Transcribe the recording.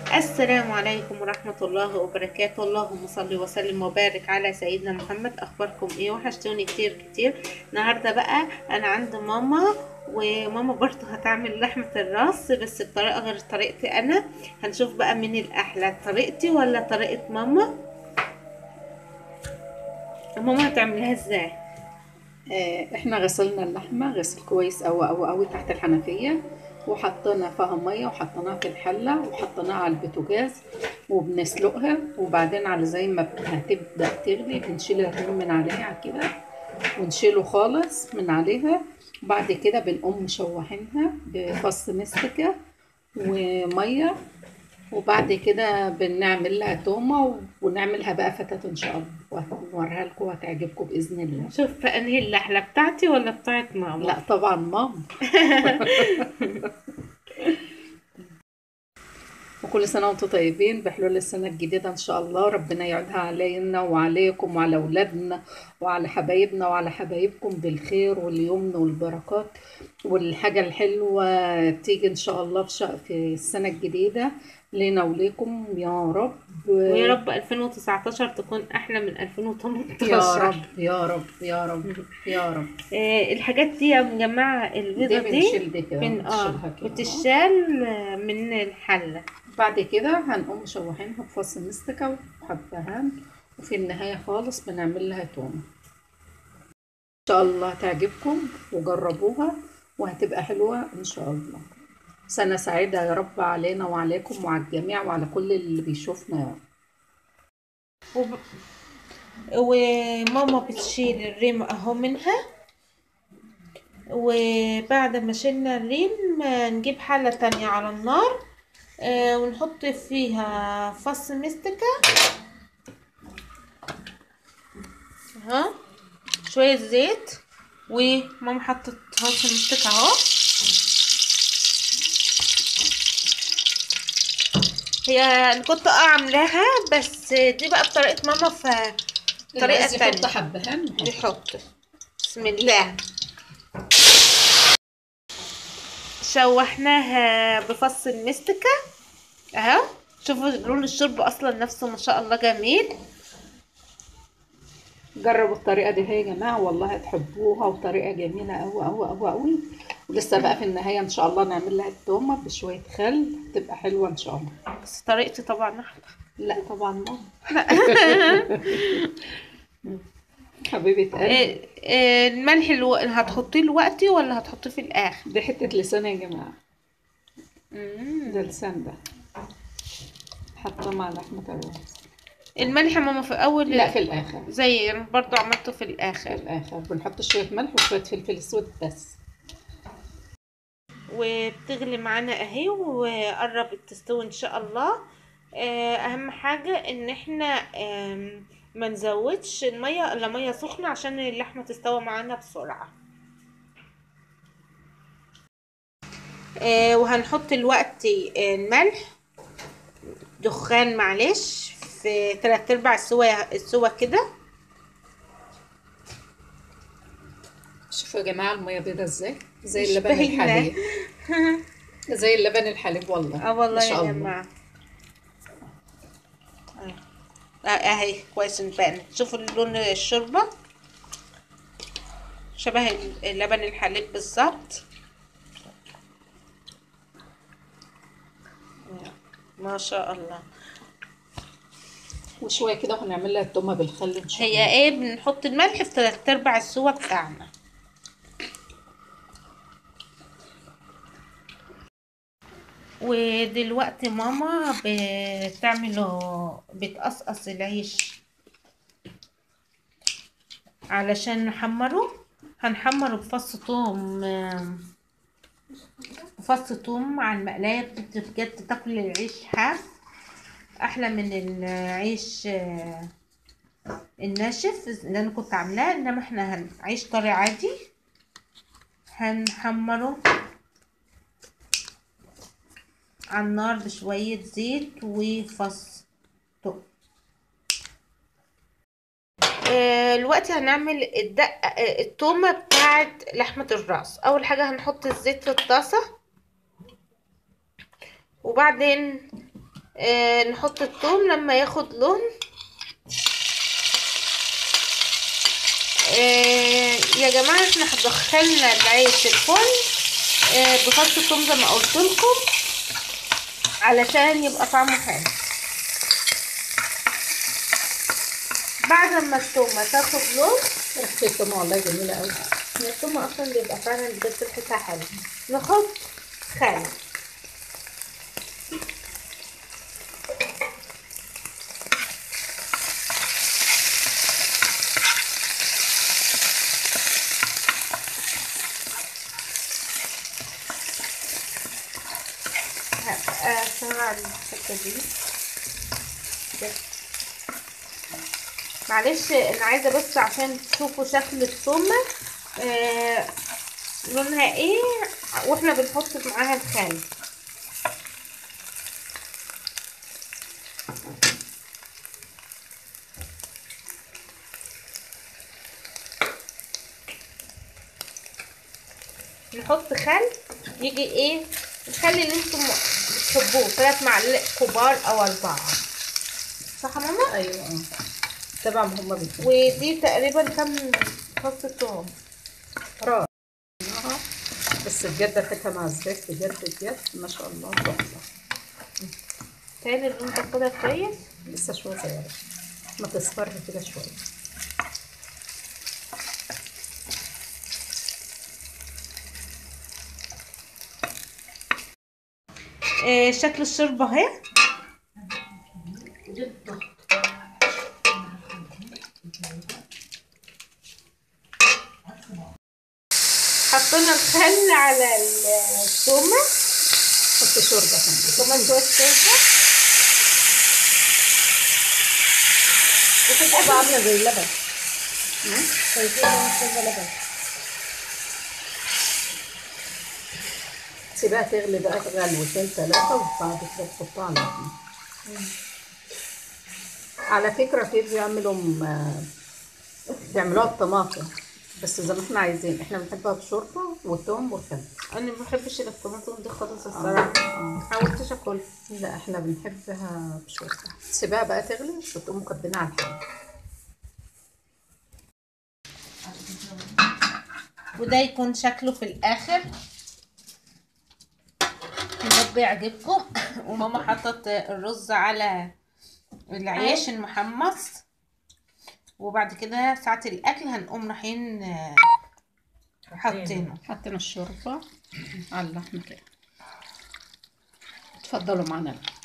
السلام عليكم ورحمة الله وبركاته اللهم صل وسلم وبارك على سيدنا محمد أخباركم إيه وحشتوني كتير كتير النهاردة بقى أنا عند ماما وماما برضه هتعمل لحمة الراس بس بطريقة غير طريقتي أنا هنشوف بقى مين الأحلى طريقتي ولا طريقة ماما ماما هتعملها ازاي آه، احنا غسلنا اللحمة غسل كويس أوي أوي أوي تحت الحنفية وحطينا فيها مية وحطيناها في الحلة وحطيناها على البوتاجاز وبنسلقها وبعدين على زي ما هتبدأ تغلي بنشيل الريم من عليها كده ونشيله خالص من عليها بعد كده بنقوم مشوحينها بفص مستكة ومية وبعد كده بنعمل لها تومة ونعملها بقى فتات إن شاء الله وهنوريها لكم وهتعجبكم بإذن الله شوف انهي اللحلة بتاعتي ولا بتاعت ماما لا طبعا ماما وكل سنة وانتم طيبين بحلول السنة الجديدة إن شاء الله ربنا يعودها علينا وعليكم وعلى أولادنا وعلى حبايبنا وعلى حبايبكم بالخير واليمن والبركات والحاجة الحلوة تيجي إن شاء الله في, شا... في السنة الجديدة لينا وليكم يا رب ويا رب 2019 تكون احلى من 2018 يا رب يا رب يا رب يا رب آه الحاجات دي يا جماعة دي البيضة دي بنشيل دي كده من اه بنشيلها كده بتشال آه، من الحلة بعد كده هنقوم مشوحينها بفص مستكة وحبهان وفي النهاية خالص بنعمل لها تومة إن شاء الله تعجبكم وجربوها وهتبقى حلوة إن شاء الله سنة سعيدة يا رب علينا وعليكم وعلى الجميع وعلى كل اللي بيشوفنا يا رب وب... وماما بتشيل الريم اهو منها وبعد ما شلنا الريم آه، نجيب حلة تانية على النار آه، ونحط فيها فص مستكة ها شوية زيت وماما حطت فص مستكة اهو هي أنا كنت اه عاملاها بس دي بقى بطريقة ماما ف طريقة اللي عايز يحط تانية حبهان يحط. نحط بسم الله شوحناها بفص المستكة اهو شوفوا لون الشرب اصلا نفسه ما شاء الله جميل جربوا الطريقة دي هي يا جماعة والله هتحبوها وطريقة جميلة أوي أوي أوي أوي ولسه بقى في النهاية إن شاء الله نعمل لها التومة بشوية خل تبقى حلوة إن شاء الله بس طريقتي طبعا احلى لا طبعا ماما حبيبة قلبي إيه إيه الملح الو... هتحطيه دلوقتي ولا هتحطيه في الاخر دي حتة لسان يا جماعة مم. ده لسان ده حطاه مع لحمة الراس الملح يا ماما في اول لا في الآخر زي أنا برضو عملته في في الاخر الآخر بنحط شوية ملح وشوية فلفل أسود بس وبتغلي معانا اهي وقربت تستوي ان شاء الله آه، اهم حاجة ان احنا آم، ما نزودش المية الا مية سخنة عشان اللحمة تستوي معانا بسرعة آه، وهنحط دلوقتي آه، الملح دخان معلش في تلات ارباع السوا السوا كده شوفوا يا جماعة المية بيضة ازاي زي مش اللبن باينة. الحليب زي اللبن الحليب والله اه والله ما شاء يا الله. جماعة آه، اهي كويس نبان شوفوا لون الشوربة شبه اللبن الحليب بالظبط ما شاء الله وشوية كده وهنعمل لها التومة بالخل إن شاء الله هي ايه بنحط الملح في تلات ارباع السوا بتاعنا ودلوقتي ماما بتعمله بتقصقص العيش علشان نحمره هنحمره بفص توم فص توم على المقلاية بت- بجد تاكل العيش حاف احلى من العيش آه، الناشف اللي انا كنت عاملاه انما احنا هنعيش طري عادي هنحمره على النار بشوية زيت وفص توم آه، دلوقتي هنعمل الدقة آه، التومة بتاعت لحمة الراس اول حاجة هنحط الزيت في الطاسة وبعدين آه نحط الثوم لما ياخد لون آه يا جماعة احنا دخلنا العيش الفرن آه بفص الثوم زي ما قلت لكم علشان يبقى طعمه حلو بعد ما التومة تاخد لون ريحة التومة والله جميلة أوي هي التومة أصلا بيبقى فعلا بجد ريحتها حلوة نحط خل هبقى أشغل الحتة دي كده. معلش انا عايزه بس عشان تشوفوا شكل الثومه آه لونها ايه واحنا بنحط معاها الخل نحط خل يجي ايه الخل اللي انتم بتحبوه ثلاث معالق كبار او اربعه صح يا ماما أيوة اه تبع ما هما بيحبوا ودي تقريبا كم فص توم رائع بس بجد ريحتها مع الزيت بجد بجد ما شاء الله تحفة تاني اللون ده كده كويس لسه شوية صغيرة ما تصفر كده شوية آه شكل الشوربة اهي حطينا الخل على التومة حط شوربة كمان كمان شوية شوربة وفي الآخر عاملة زي اللبن شايفين شوربة لبن سيبها تغلي بقى غلوتين ثلاثة وبعد كده تحطها على اللحمة على فكرة في بيعملوا م- بيعملوها بطماطم بس زي ما احنا عايزين احنا بنحبها بشوربة وتوم وخل أنا ما بحبش الطماطم دي خالص الصراحة آه. محاولتش أكلها لا احنا بنحبها بشوربة سيبها بقى تغلي وتقوم مكبناها على الحل وده يكون شكله في الاخر يا رب يعجبكم وماما حطت الرز على العيش المحمص وبعد كده ساعة الاكل هنقوم رايحين آه، حاطينه حطينا الشوربة على اللحمة كده اتفضلوا معنا